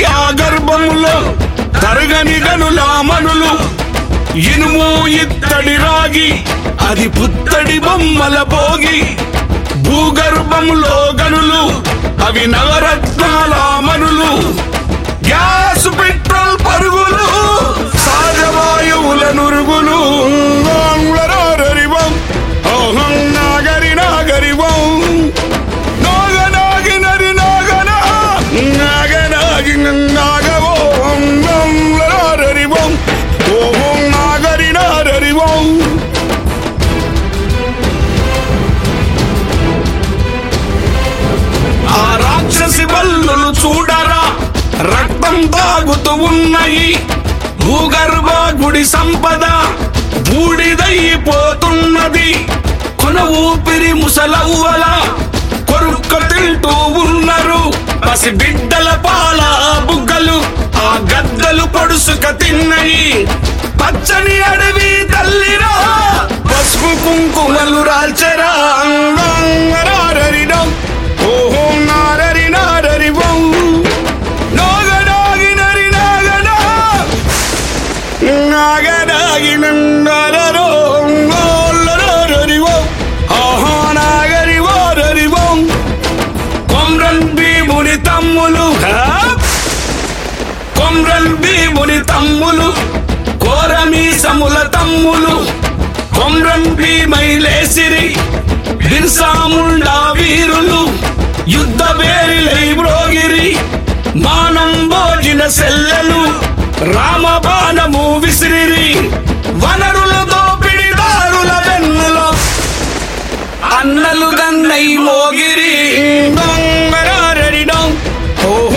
ఆ గర్భములో తరగని గనుల మనులు ఇనుము ఇత్తడి రాగి అది పుత్తడి బొమ్మల భోగి భూగర్భములో గనులు అవి నవరత్నాల మనులు గ్యాస్ పెట్రోల్ పరుగులు సహజవాయువుల నురుగులు ఆంగ్లరారరివం, ఓహం నాగరి నాగరివం నాగ నాగి నరి నాగన నాగ నాగి నాగవో ఆంగ్లరారరివం, ఓహం నాగరి నారరివం ఆ రాక్షసి బల్లులు చూడరా రక్తం తాగుతూ ఉన్నాయి భూగర్భ గుడి సంపద బూడిదైపోతున్నది కొన ఊపిరి ముసలవ్వల కొరుక్క తింటూ ఉన్నారు పసి బిడ్డల పాల బుగ్గలు ఆ గద్దలు పొడుసుక తిన్నయి పచ్చని అడవి తల్లిరా పసుపు కుంకుమలు రాల్చరా అంగారరిడం ఓహో నారరి నారరి బౌ నాగనాగి నరి నాగనా నాగనాగి నందరరో ఓల్లరరి బౌ ఆహా నాగరి వారరి బౌ కొమ్రన్ భీముని తమ్ములు హా? కొమ్రన్ భీముని తమ్ములు కోరమీసముల తమ్ములు కొమ్రన్ భీమై లేసిరి బిర్సాముండా వీరులు యుద్ధ వేరిలై బ్రోగిరి మానం భోజిన సెల్లెలు రామబాణము విసిరిరి వనరుల దోపిడిదారుల వెన్నులో అన్నలు గన్నై మోగిరి దొంగరారడిడం ఓహో